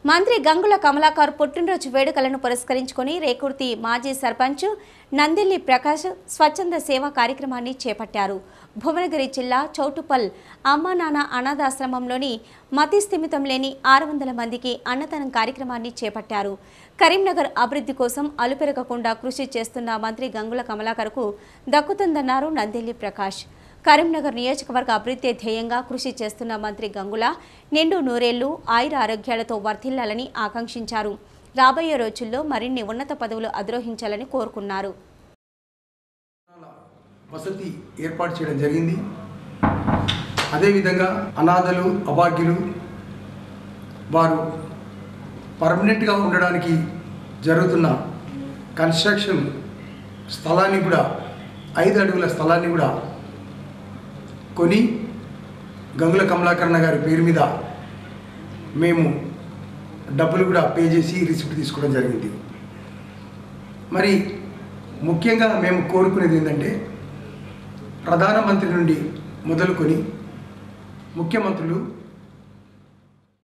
మంత్రి గంగుల కమలాకర్ పుట్టినరోజు వేడుకలను పురస్కరించుకొని రేకుర్తి మాజీ సర్పంచ్ నందిల్లి ప్రకాష్ స్వచ్ఛంద సేవా కార్యక్రమాన్ని చేపట్టారు భువనగిరి జిల్లా చౌటుపల్ అమ్మా నాన్న అనాథాశ్రమంలోని మతి స్థిమితం లేని ఆరు వందల మందికి అన్నదానం కార్యక్రమాన్ని చేపట్టారు కరీంనగర్ అభివృద్ధి కోసం అలుపెరగకుండా కృషి చేస్తున్న మంత్రి గంగుల కమలాకర్కు దక్కుతుందన్నారు నందిల్లి ప్రకాష్ కరీంనగర్ నియోజకవర్గ అభివృద్ధి ధ్యేయంగా కృషి చేస్తున్న మంత్రి గంగుల నిండు నూరేళ్లు ఆయుర ఆరోగ్యాలతో వర్ధిల్లాలని ఆకాంక్షించారు రాబోయే రోజుల్లో మరిన్ని ఉన్నత పదవులు అధిరోహించాలని కోరుకున్నారు వసతి ఏర్పాటు చేయడం జరిగింది అదేవిధంగా అనాథలు అభాగ్యులు వారు పర్మనెంట్గా ఉండడానికి జరుగుతున్న కన్స్ట్రక్షన్ స్థలాన్ని కూడా ఐదు అడుగుల స్థలాన్ని కూడా కొని గంగుల కమలాకరణ గారి పేరు మీద మేము డబ్బులు కూడా పే చేసి రిసిప్ట్ తీసుకోవడం జరిగింది మరి ముఖ్యంగా మేము కోరుకునేది ఏంటంటే ప్రధానమంత్రి నుండి మొదలుకొని ముఖ్యమంత్రులు